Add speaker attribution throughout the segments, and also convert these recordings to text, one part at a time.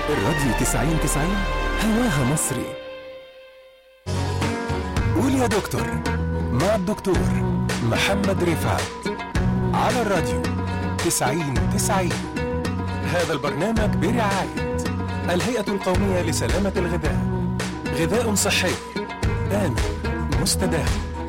Speaker 1: الراديو 90 90 هواها مصري قول يا دكتور مع الدكتور محمد رفعت على الراديو 90 90 هذا البرنامج برعاية الهيئة القومية لسلامة الغذاء غذاء صحي آمن مستدام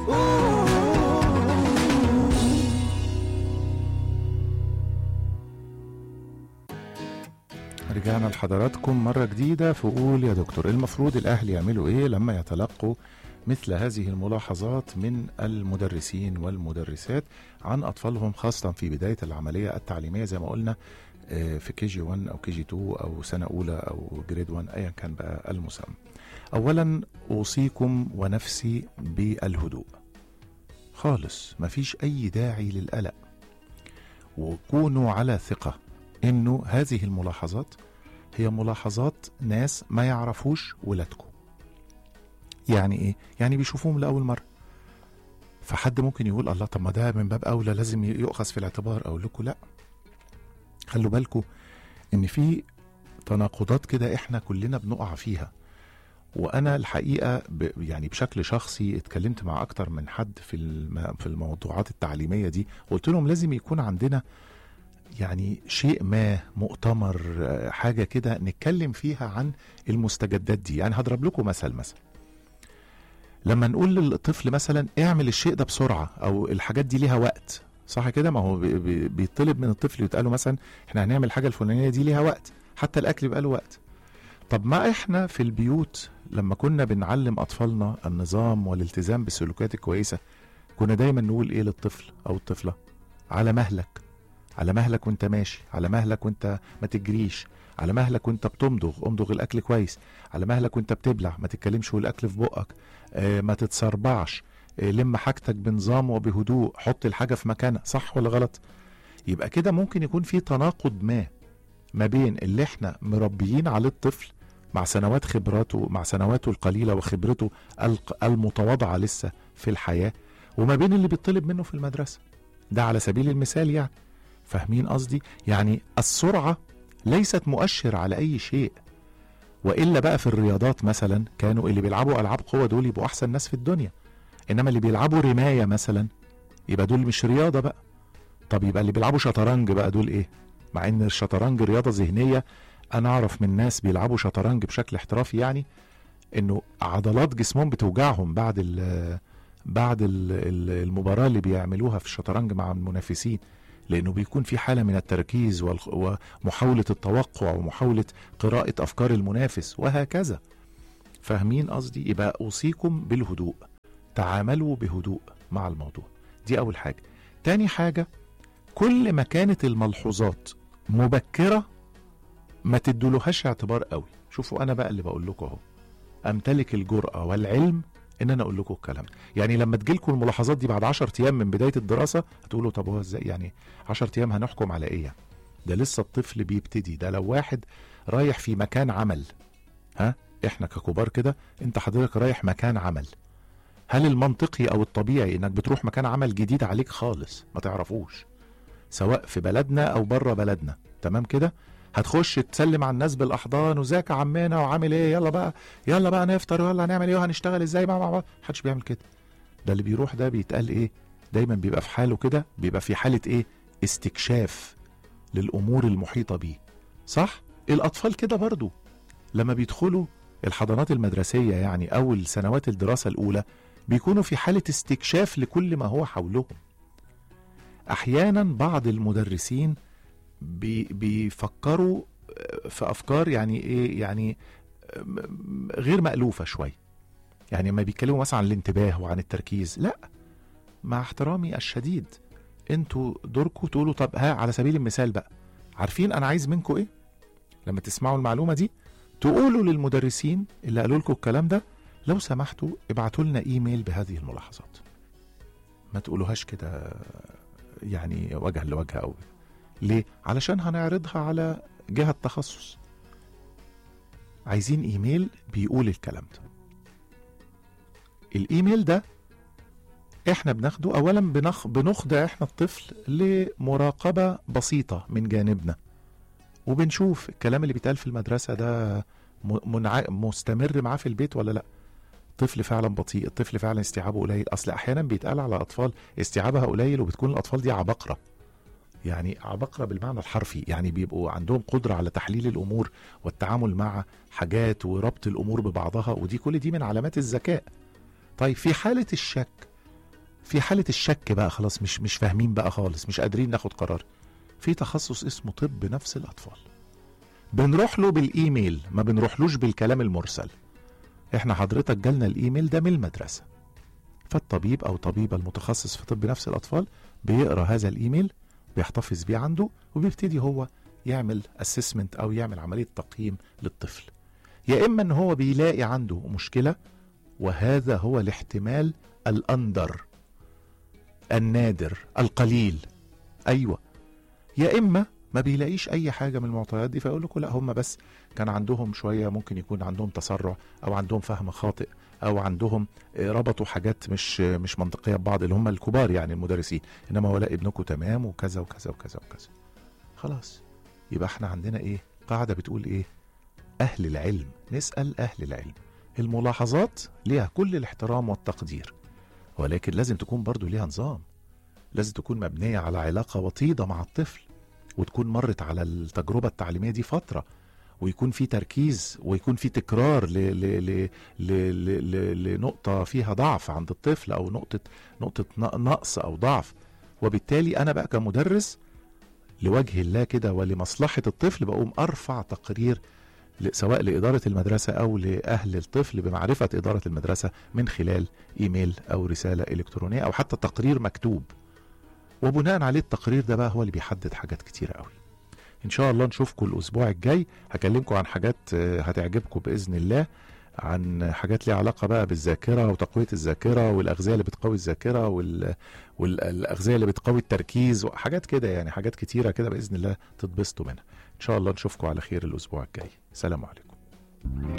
Speaker 2: رجعنا لحضراتكم مرة جديدة في قول يا دكتور المفروض الأهل يعملوا إيه لما يتلقوا مثل هذه الملاحظات من المدرسين والمدرسات عن أطفالهم خاصة في بداية العملية التعليمية زي ما قلنا آه، في كي جي 1 أو كي جي 2 أو سنة أولى أو جريد 1 أيا كان بقى المسمى أولا أوصيكم ونفسي بالهدوء خالص مفيش أي داعي للقلق وكونوا على ثقة إنه هذه الملاحظات هي ملاحظات ناس ما يعرفوش ولادكم يعني ايه يعني بيشوفوهم لاول مره فحد ممكن يقول الله طب ما ده من باب اولى لازم يؤخذ في الاعتبار اقول لكم لا خلوا بالكم ان في تناقضات كده احنا كلنا بنقع فيها وانا الحقيقه ب يعني بشكل شخصي اتكلمت مع اكتر من حد في الم في الموضوعات التعليميه دي قلت لهم لازم يكون عندنا يعني شيء ما مؤتمر آه، حاجه كده نتكلم فيها عن المستجدات دي يعني هضرب لكم مثل مثلا لما نقول للطفل مثلا اعمل الشيء ده بسرعه او الحاجات دي ليها وقت صح كده ما هو بي- بي- بيطلب من الطفل يتقال له مثلا احنا هنعمل الحاجه الفلانيه دي ليها وقت حتى الاكل يبقى له وقت طب ما احنا في البيوت لما كنا بنعلم اطفالنا النظام والالتزام بالسلوكيات الكويسه كنا دايما نقول ايه للطفل او الطفله على مهلك على مهلك وانت ماشي على مهلك وانت ما تجريش على مهلك وانت بتمضغ امضغ الاكل كويس على مهلك وانت بتبلع ما تتكلمش والاكل في بقك آه ما تتسربعش آه لم حاجتك بنظام وبهدوء حط الحاجه في مكانها صح ولا غلط يبقى كده ممكن يكون في تناقض ما ما بين اللي احنا مربيين عليه الطفل مع سنوات خبراته مع سنواته القليله وخبرته الق- المتواضعه لسه في الحياه وما بين اللي بيطلب منه في المدرسه ده على سبيل المثال يعني فاهمين قصدي يعني السرعه ليست مؤشر على اي شيء والا بقى في الرياضات مثلا كانوا اللي بيلعبوا العاب قوه دول يبقوا احسن ناس في الدنيا انما اللي بيلعبوا رمايه مثلا يبقى دول مش رياضه بقى طب يبقى اللي بيلعبوا شطرنج بقى دول ايه مع ان الشطرنج رياضه ذهنيه انا اعرف من ناس بيلعبوا شطرنج بشكل احترافي يعني انه عضلات جسمهم بتوجعهم بعد ال بعد ال- ال- المباراه اللي بيعملوها في الشطرنج مع المنافسين لانه بيكون في حاله من التركيز والخ- ومحاوله التوقع ومحاوله قراءه افكار المنافس وهكذا فاهمين قصدي يبقى اوصيكم بالهدوء تعاملوا بهدوء مع الموضوع دي اول حاجه تاني حاجه كل ما كانت الملحوظات مبكره ما تدولهاش اعتبار قوي شوفوا انا بقى اللي بقول لكم اهو امتلك الجرأه والعلم ان انا اقول لكم الكلام ده يعني لما تجيلكم الملاحظات دي بعد 10 ايام من بدايه الدراسه هتقولوا طب هو ازاي يعني 10 ايام هنحكم على ايه يعني؟ ده لسه الطفل بيبتدي ده لو واحد رايح في مكان عمل ها احنا ككبار كده انت حضرتك رايح مكان عمل هل المنطقي او الطبيعي انك بتروح مكان عمل جديد عليك خالص ما تعرفوش سواء في بلدنا او بره بلدنا تمام كده هتخش تسلم على الناس بالاحضان وازيك يا عمنا وعامل ايه يلا بقى يلا بقى نفطر يلا هنعمل ايه وهنشتغل ازاي مع بعض محدش بيعمل كده ده اللي بيروح ده بيتقال ايه دايما بيبقى في حاله كده بيبقى في حاله ايه استكشاف للامور المحيطه بيه صح الاطفال كده برضو لما بيدخلوا الحضانات المدرسيه يعني او السنوات الدراسه الاولى بيكونوا في حاله استكشاف لكل ما هو حولهم احيانا بعض المدرسين بي بيفكروا في افكار يعني ايه يعني م- غير مألوفة شوية يعني ما بيتكلموا مثلا عن الانتباه وعن التركيز لا مع احترامي الشديد انتوا دوركم تقولوا طب ها على سبيل المثال بقى عارفين انا عايز منكم ايه لما تسمعوا المعلومة دي تقولوا للمدرسين اللي قالوا لكم الكلام ده لو سمحتوا ابعتوا لنا ايميل بهذه الملاحظات ما تقولوهاش كده يعني وجها لوجه او ليه علشان هنعرضها على جهة تخصص عايزين ايميل بيقول الكلام ده الايميل ده احنا بناخده اولا بنخ... بنخضع احنا الطفل لمراقبة بسيطة من جانبنا وبنشوف الكلام اللي بيتقال في المدرسه ده م- منع... مستمر معاه في البيت ولا لا الطفل فعلا بطيء الطفل فعلا استيعابه قليل اصل احيانا بيتقال على اطفال استيعابها قليل وبتكون الاطفال دي عبقره يعني عبقرة بالمعنى الحرفي يعني بيبقوا عندهم قدرة على تحليل الأمور والتعامل مع حاجات وربط الأمور ببعضها ودي كل دي من علامات الذكاء طيب في حالة الشك في حالة الشك بقى خلاص مش مش فاهمين بقى خالص مش قادرين ناخد قرار في تخصص اسمه طب نفس الأطفال بنروح له بالإيميل ما بنروحلوش بالكلام المرسل احنا حضرتك جالنا الإيميل ده من المدرسة فالطبيب أو طبيبة المتخصص في طب نفس الأطفال بيقرأ هذا الإيميل بيحتفظ بيه عنده وبيبتدي هو يعمل اسسمنت او يعمل عمليه تقييم للطفل يا اما ان هو بيلاقي عنده مشكله وهذا هو الاحتمال الاندر النادر القليل ايوه يا اما ما بيلاقيش اي حاجه من المعطيات دي فيقول لكم لا هم بس كان عندهم شويه ممكن يكون عندهم تسرع او عندهم فهم خاطئ او عندهم آه، ربطوا حاجات مش آه، مش منطقيه ببعض اللي هم الكبار يعني المدرسين انما هو لا ابنكم تمام وكذا وكذا وكذا وكذا خلاص يبقى احنا عندنا ايه قاعده بتقول ايه اهل العلم نسال اهل العلم الملاحظات ليها كل الاحترام والتقدير ولكن لازم تكون برضو ليها نظام لازم تكون مبنيه على علاقه وطيده مع الطفل وتكون مرت على التجربه التعليميه دي فتره ويكون في تركيز ويكون في تكرار ل ل ل ل ل ل لنقطه فيها ضعف عند الطفل او نقطه نقطه ن- نقص او ضعف وبالتالي انا بقى كمدرس لوجه الله كده ولمصلحه الطفل بقوم ارفع تقرير ل- سواء لاداره المدرسه او لاهل الطفل بمعرفه اداره المدرسه من خلال ايميل او رساله الكترونيه او حتى تقرير مكتوب وبناء عليه التقرير ده بقى هو اللي بيحدد حاجات كتيره قوي ان شاء الله نشوفكم الاسبوع الجاي هكلمكم عن حاجات آه، هتعجبكم باذن الله عن حاجات ليها علاقه بقى بالذاكره وتقويه الذاكره والاغذيه اللي بتقوي الذاكره وال... والاغذيه اللي بتقوي التركيز وحاجات كده يعني حاجات كتيره كده باذن الله تتبسطوا منها ان شاء الله نشوفكم على خير الاسبوع الجاي سلام عليكم